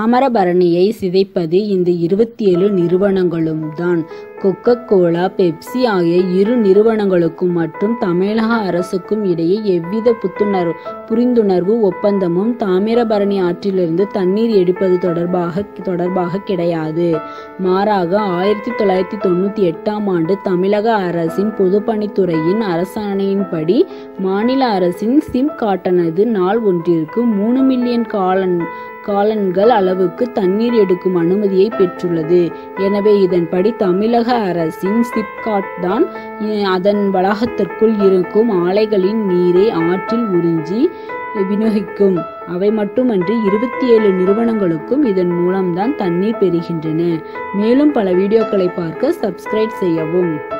தாமிரபரணியை சிதைப்பது இந்த இருபத்தி ஏழு நிறுவனங்களும் தான் கொக்கோ கோலா பெப்சி ஆகிய இரு நிறுவனங்களுக்கும் மற்றும் தமிழக அரசுக்கும் இடையே எவ்வித புத்துணர்வு புரிந்துணர்வு ஒப்பந்தமும் தாமிரபரணி ஆற்றிலிருந்து தண்ணீர் எடுப்பது தொடர்பாக தொடர்பாக கிடையாது மாறாக ஆயிரத்தி தொள்ளாயிரத்தி தொண்ணூத்தி எட்டாம் ஆண்டு தமிழக அரசின் பொதுப்பணித்துறையின் அரசாணையின்படி மாநில அரசின் சிம் காட்டனது நாள் ஒன்றிற்கு மூணு மில்லியன் காலன் காலன்கள் அளவுக்கு தண்ணீர் எடுக்கும் அனுமதியை பெற்றுள்ளது எனவே இதன்படி தமிழக அரசின் சிப்காட் தான் இ- அதன் வளாகத்திற்குள் இருக்கும் ஆலைகளின் நீரை ஆற்றில் உறிஞ்சி விநியோகிக்கும் அவை மட்டுமன்றி இருபத்தி ஏழு நிறுவனங்களுக்கும் இதன் மூலம்தான் தண்ணீர் பெறுகின்றன மேலும் பல வீடியோக்களை பார்க்க சப்ஸ்கிரைப் செய்யவும்